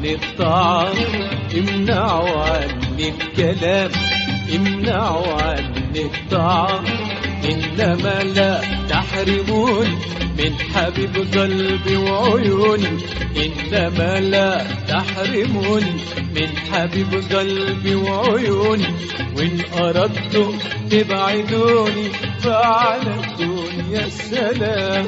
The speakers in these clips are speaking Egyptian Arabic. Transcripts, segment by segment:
عني الطعام امنعوا عني الكلام امنعوا عني الطعام إنما لا تحرمون من حبيب قلبي وعيوني إنما لا تحرمون من حبيب قلبي وعيوني وإن أردتم تبعدوني فعلى الدنيا السلام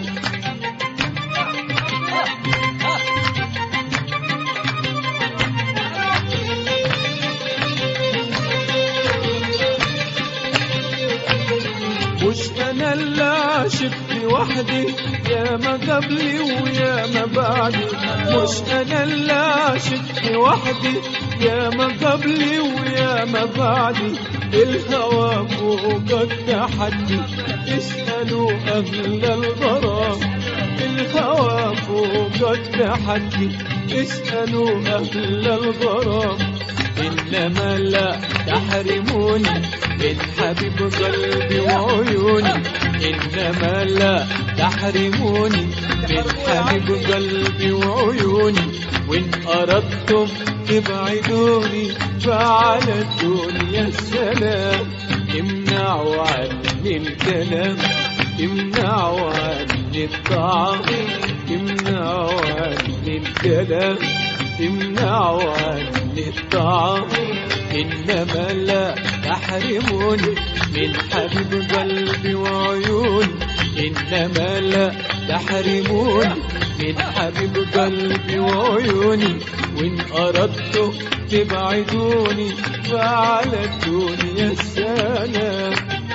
مش انا اللي عشقت وحدي يا ما قبلي ويا ما بعدي مش انا اللي عشقت وحدي يا ما قبلي ويا ما بعدي الهوى فوق التحدي اسألوا أهل الغرام الهوى فوق التحدي اسألوا أهل الغرام إنما لا تحرموني من حبيب قلبي وعيوني إنما لا تحرموني من حبيب قلبي وعيوني وإن أردتم تبعدوني فعلى الدنيا السلام امنعوا عني الكلام امنعوا عني الطعام امنعوا عني الكلام امنعوا عني الطعام إنما لا تحرموني من حبيب قلبي وعيوني إنما لا تحرموني من حبيب قلبي وعيوني وإن أردتم تبعدوني فعلى الدنيا السلام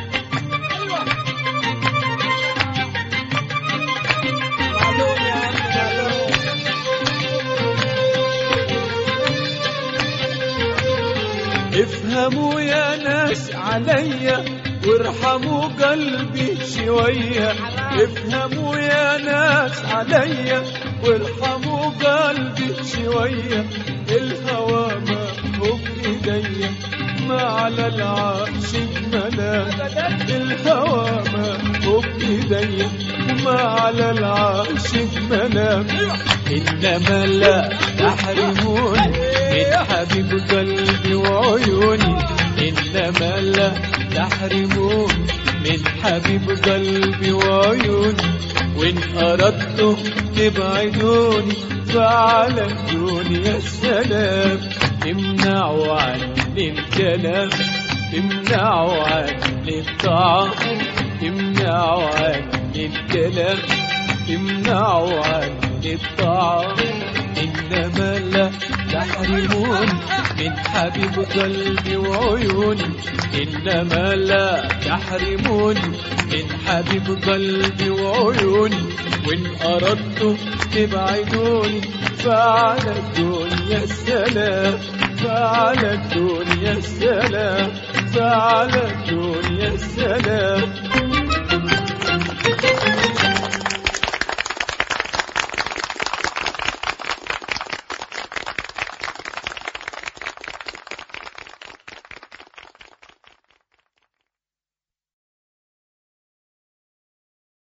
افهموا يا ناس عليا وارحموا قلبي شوية افهموا يا ناس عليا وارحموا قلبي شوية الهوى ما هو بإيديا ما على العاشق ملام الهوى ما هو بإيديا ما على العاشق ملام إنما لا تحرموني من حبيب قلبي وعيوني إنما لا تحرمون من حبيب قلبي وعيوني وإن أردتم تبعدوني فعلى الدنيا السلام امنعوا عني الكلام امنعوا عني الطعام امنعوا عني الكلام امنعوا عني الطعام إنما لا تحرمون من حبيب قلبي وعيوني إنما لا تحرمون من حبيب قلبي وعيوني وإن أردتم تبعدوني فعلى الدنيا السلام فعلى الدنيا السلام فعلى الدنيا السلام